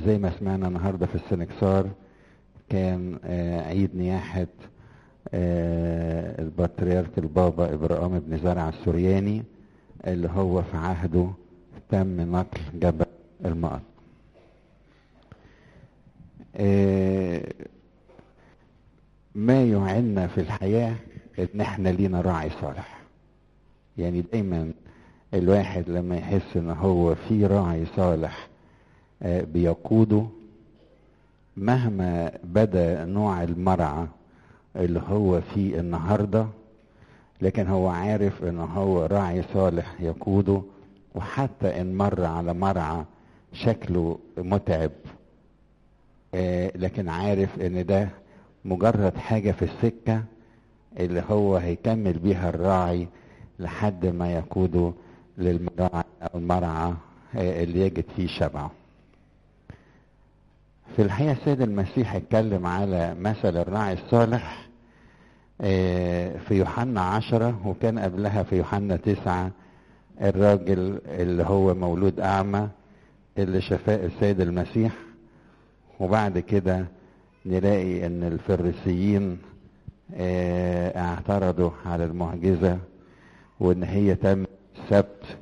زي ما سمعنا النهارده في السنكسار كان آه، عيد نياحة آه، البطريرك البابا إبراهيم بن زرع السورياني اللي هو في عهده تم نقل جبل المقط آه، ما يعنا في الحياة ان احنا لينا راعي صالح يعني دايما الواحد لما يحس ان هو في راعي صالح آه، بيقوده مهما بدا نوع المرعى اللي هو فيه النهارده لكن هو عارف ان هو راعي صالح يقوده وحتى ان مر على مرعى شكله متعب آه، لكن عارف ان ده مجرد حاجة في السكة اللي هو هيكمل بيها الراعي لحد ما يقوده للمراعي او المرعى آه، اللي يجد فيه شبعه في الحقيقة السيد المسيح اتكلم على مثل الراعي الصالح آه، في يوحنا عشرة وكان قبلها في يوحنا تسعة الراجل اللي هو مولود أعمى اللي شفاه السيد المسيح وبعد كده نلاقي ان الفريسيين آه، اعترضوا على المعجزة وان هي تم سبت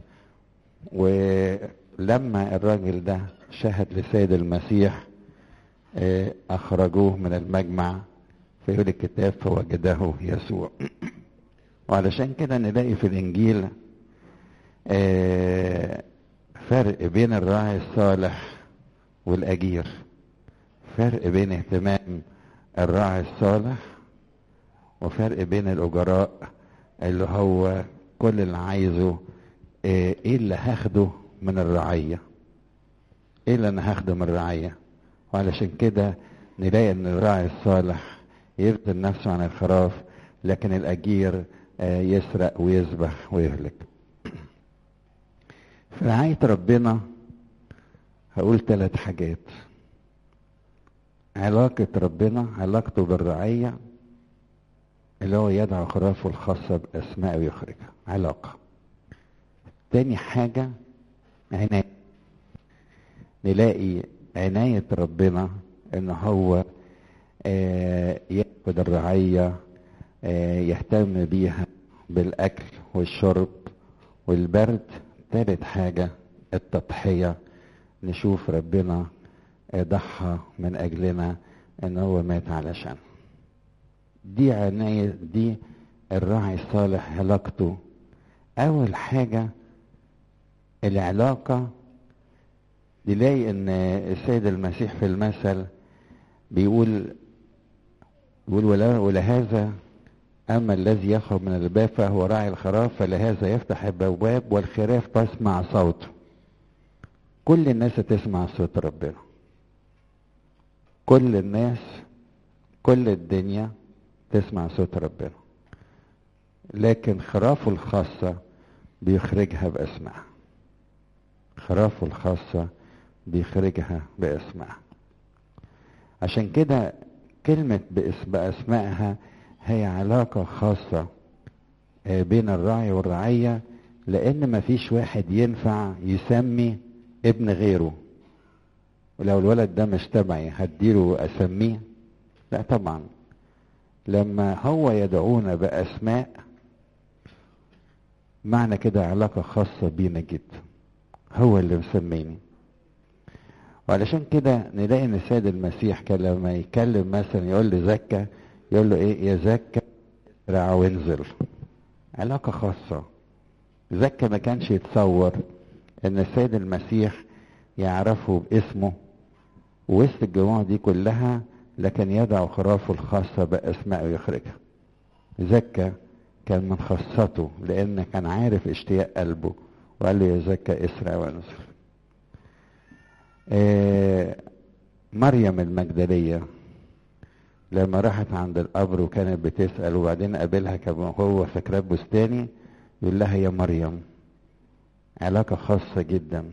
ولما الراجل ده شهد لسيد المسيح آه، اخرجوه من المجمع فيقول الكتاب فوجده يسوع وعلشان كده نلاقي في الانجيل آه، فرق بين الراعي الصالح والاجير فرق بين اهتمام الراعي الصالح وفرق بين الاجراء اللي هو كل اللي عايزه آه، ايه اللي هاخده من الرعيه ايه اللي انا هاخده من الرعيه وعلشان كده نلاقي ان الراعي الصالح يبذل نفسه عن الخراف لكن الاجير آه، يسرق ويذبح ويهلك في رعايه ربنا هقول ثلاث حاجات علاقة ربنا علاقته بالرعية اللي هو يدعو خرافه الخاصة بأسماء ويخرجها علاقة تاني حاجة عناية نلاقي عناية ربنا ان هو آه، ياخد الرعية آه، يهتم بيها بالأكل والشرب والبرد تالت حاجة التضحية نشوف ربنا ضحى من أجلنا ان هو مات علشان دي عناية دي الراعي الصالح علاقته أول حاجة العلاقة نلاقي ان السيد المسيح في المثل بيقول بيقول ولا ولهذا اما الذي يخرج من الباب فهو راعي الخراف فلهذا يفتح البواب والخراف تسمع صوته كل الناس تسمع صوت ربنا كل الناس كل الدنيا تسمع صوت ربنا لكن خرافه الخاصة بيخرجها بأسمائها خرافه الخاصة بيخرجها باسمها عشان كده كلمة باسم بأسمائها هي علاقة خاصة آه، بين الراعي والرعية لأن مفيش واحد ينفع يسمي ابن غيره ولو الولد ده مش تبعي هديله أسميه لا طبعا لما هو يدعونا بأسماء معنى كده علاقة خاصة بينا جدا هو اللي مسميني وعلشان كده نلاقي ان السيد المسيح كان لما يتكلم مثلا يقول لزكا يقول له ايه يا زكا رع وانزل علاقة خاصة زكا ما كانش يتصور ان السيد المسيح يعرفه باسمه وسط الجموع دي كلها لكن يدعو خرافه الخاصة بأسماء ويخرجها زكا كان من خاصته لأن كان عارف اشتياق قلبه وقال له يا زكا اسرع وانزل آه مريم المجدلية لما راحت عند القبر وكانت بتسأل وبعدين قابلها كان هو في كراب بستاني يقول لها يا مريم علاقة خاصة جدا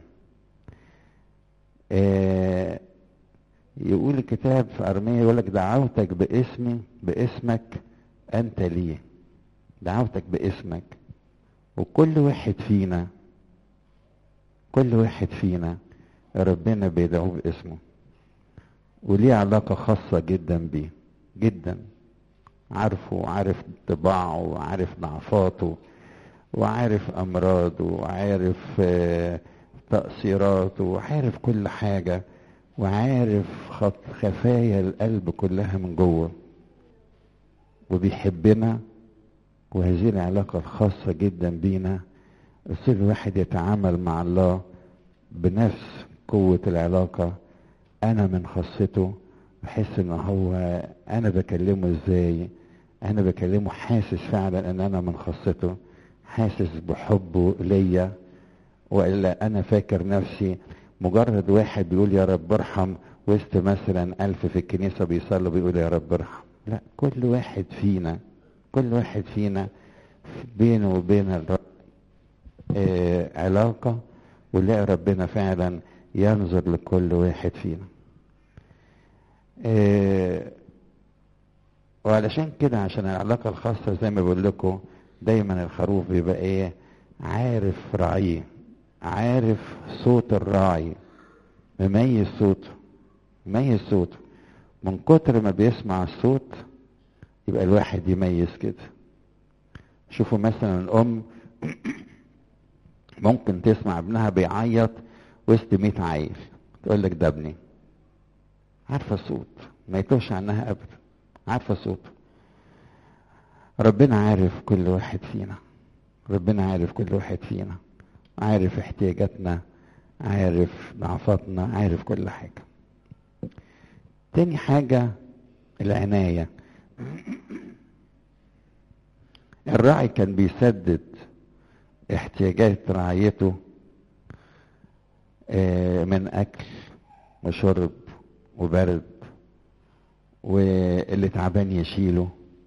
آه يقول الكتاب في أرمية يقول لك دعوتك باسمي باسمك أنت لي دعوتك باسمك وكل واحد فينا كل واحد فينا ربنا بيدعوه باسمه وليه علاقة خاصة جدا بيه جدا عارفه وعارف طباعه وعارف ضعفاته وعارف أمراضه وعارف آه، تقصيراته وعارف كل حاجة وعارف خط خفايا القلب كلها من جوه وبيحبنا وهذه العلاقة الخاصة جدا بينا يصير الواحد يتعامل مع الله بنفس قوة العلاقة أنا من خاصته بحس إن هو أنا بكلمه إزاي أنا بكلمه حاسس فعلا إن أنا من خاصته حاسس بحبه ليا وإلا أنا فاكر نفسي مجرد واحد بيقول يا رب ارحم وسط مثلا ألف في الكنيسة بيصلوا بيقول يا رب ارحم لا كل واحد فينا كل واحد فينا بينه وبين الرب آه علاقة ونلاقي ربنا فعلا ينظر لكل واحد فينا آه وعلشان كده عشان العلاقة الخاصة زي ما بقول لكم دايما الخروف بيبقى ايه عارف راعيه عارف صوت الراعي مميز صوته مميز صوته من كتر ما بيسمع الصوت يبقى الواحد يميز كده شوفوا مثلا الام ممكن تسمع ابنها بيعيط وسط 100 عيل تقول لك ده ابني عارفه الصوت ما يتوهش عنها ابدا عارفه صوته ربنا عارف كل واحد فينا ربنا عارف كل واحد فينا عارف احتياجاتنا عارف ضعفاتنا عارف كل حاجة تاني حاجة العناية الراعي كان بيسدد احتياجات رعيته من أكل وشرب وبرد واللي تعبان يشيله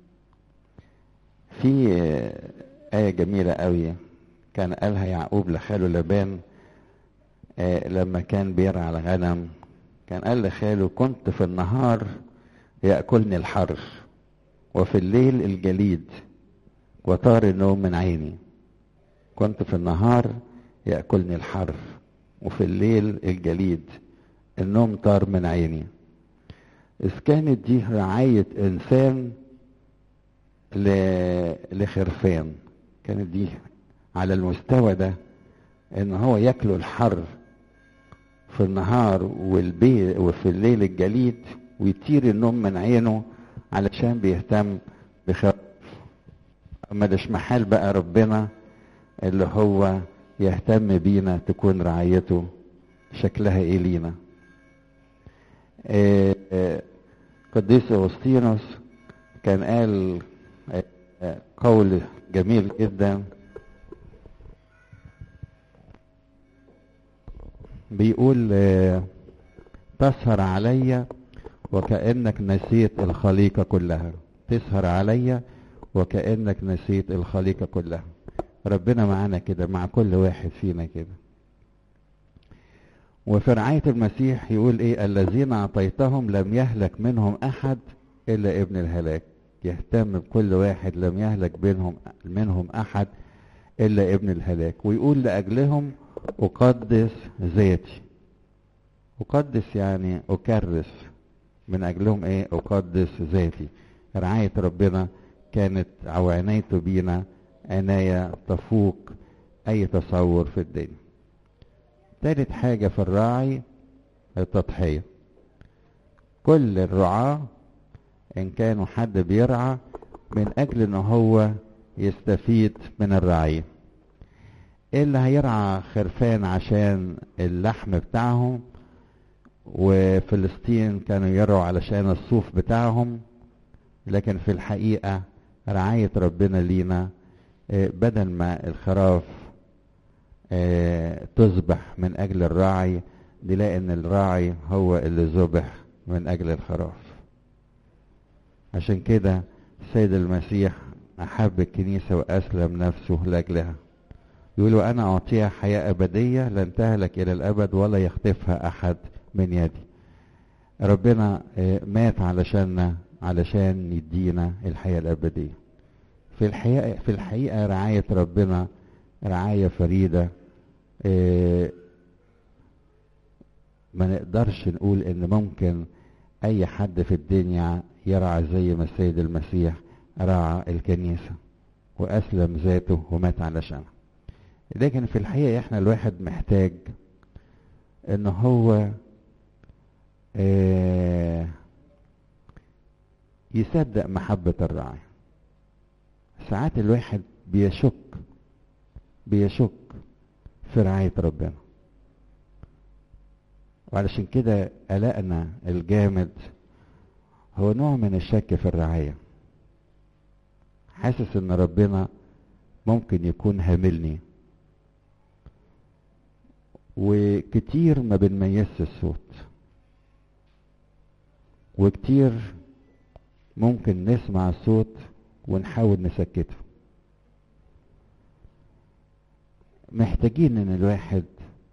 في آية جميلة قوي كان قالها يعقوب لخاله لبان آه لما كان بيرعى الغنم كان قال لخاله كنت في النهار يأكلني الحر وفي الليل الجليد وطار النوم من عيني كنت في النهار يأكلني الحر وفي الليل الجليد النوم طار من عيني إذ كانت دي رعاية إنسان لخرفان كانت دي على المستوى ده ان هو ياكلوا الحر في النهار والبي وفي الليل الجليد ويطير النوم من عينه علشان بيهتم بخوف اما ده محال بقى ربنا اللي هو يهتم بينا تكون رعايته شكلها ايه لينا آه آه قديس اغسطينوس كان قال آه قول جميل جدا بيقول تسهر عليا وكأنك نسيت الخليقة كلها تسهر عليا وكأنك نسيت الخليقة كلها ربنا معانا كده مع كل واحد فينا كده وفي رعاية المسيح يقول ايه الذين اعطيتهم لم يهلك منهم احد الا ابن الهلاك يهتم بكل واحد لم يهلك بينهم منهم احد الا ابن الهلاك ويقول لاجلهم أقدس ذاتي أقدس يعني أكرس من أجلهم إيه أقدس ذاتي رعاية ربنا كانت أو عنايته بينا عناية تفوق أي تصور في الدنيا تالت حاجة في الراعي التضحية كل الرعاة إن كانوا حد بيرعى من أجل إن هو يستفيد من الرعيه اللي هيرعى خرفان عشان اللحم بتاعهم وفلسطين كانوا يرعوا علشان الصوف بتاعهم لكن في الحقيقة رعاية ربنا لينا بدل ما الخراف تذبح من أجل الراعي نلاقي إن الراعي هو اللي ذبح من أجل الخراف عشان كده السيد المسيح أحب الكنيسة وأسلم نفسه لأجلها يقولوا أنا أعطيها حياة أبدية لن تهلك إلى الأبد ولا يخطفها أحد من يدي ربنا مات علشاننا علشان يدينا الحياة الأبدية في الحقيقة في الحقيقة رعاية ربنا رعاية فريدة ما نقدرش نقول إن ممكن اي حد في الدنيا يرعى زي ما السيد المسيح رعى الكنيسة واسلم ذاته ومات علشانها لكن في الحقيقة احنا الواحد محتاج ان هو آه يصدق محبة الرعاية ساعات الواحد بيشك بيشك في رعاية ربنا وعلشان كده قلقنا الجامد هو نوع من الشك في الرعاية حاسس ان ربنا ممكن يكون هاملني وكتير ما بنميزش الصوت وكتير ممكن نسمع الصوت ونحاول نسكته محتاجين ان الواحد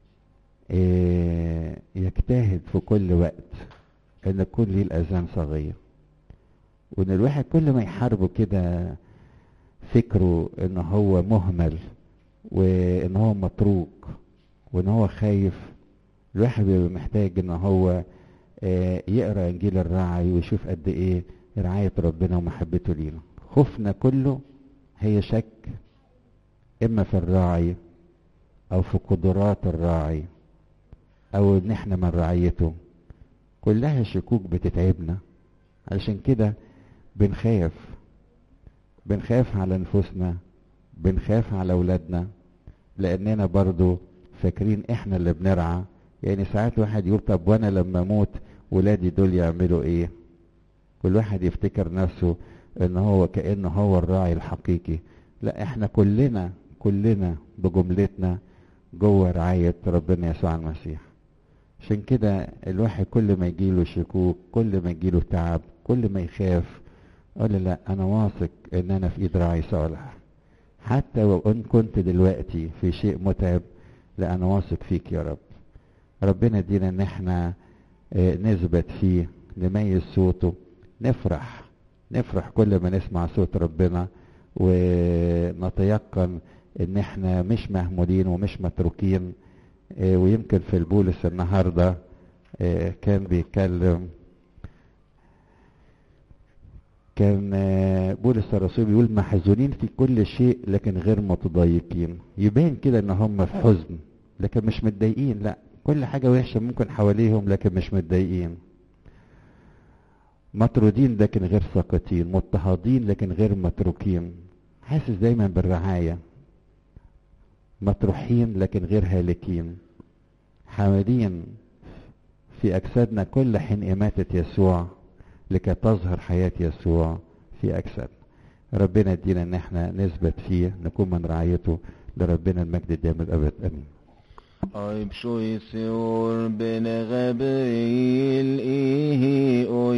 يجتهد في كل وقت ان يكون ليه الاذان صغير وان الواحد كل ما يحاربه كده فكره ان هو مهمل وان هو متروك وان هو خايف الواحد بيبقى محتاج ان هو يقرا انجيل الراعي ويشوف قد ايه رعايه ربنا ومحبته لينا خوفنا كله هي شك اما في الراعي او في قدرات الراعي او ان احنا من رعيته كلها شكوك بتتعبنا علشان كده بنخاف بنخاف على نفوسنا بنخاف على اولادنا لاننا برضو فاكرين احنا اللي بنرعى يعني ساعات واحد يقول طب وانا لما اموت ولادي دول يعملوا ايه كل واحد يفتكر نفسه ان هو كانه هو الراعي الحقيقي لا احنا كلنا كلنا بجملتنا جوه رعاية ربنا يسوع المسيح عشان كده الواحد كل ما يجيله شكوك كل ما يجيله تعب كل ما يخاف قال لا انا واثق ان انا في ايد راعي صالح حتى وان كنت دلوقتي في شيء متعب لا انا واثق فيك يا رب ربنا يدينا ان احنا نثبت فيه نميز صوته نفرح نفرح كل ما نسمع صوت ربنا ونتيقن ان احنا مش مهمولين ومش متروكين ويمكن في البولس النهارده كان بيتكلم كان بولس الرسول بيقول محزونين في كل شيء لكن غير متضايقين يبان كده ان هم في حزن لكن مش متضايقين لا كل حاجه وحشه ممكن حواليهم لكن مش متضايقين مطرودين لكن غير ساقطين مضطهدين لكن غير متروكين حاسس دايما بالرعايه مطروحين لكن غير هالكين حامدين في أجسادنا كل حين إماتة يسوع لكي تظهر حياة يسوع في أجسادنا ربنا يدينا ان احنا نثبت فيه نكون من رعايته لربنا المجد الدائم الابد امين Ay, pshoy seor ben Gabriel, ihi, oy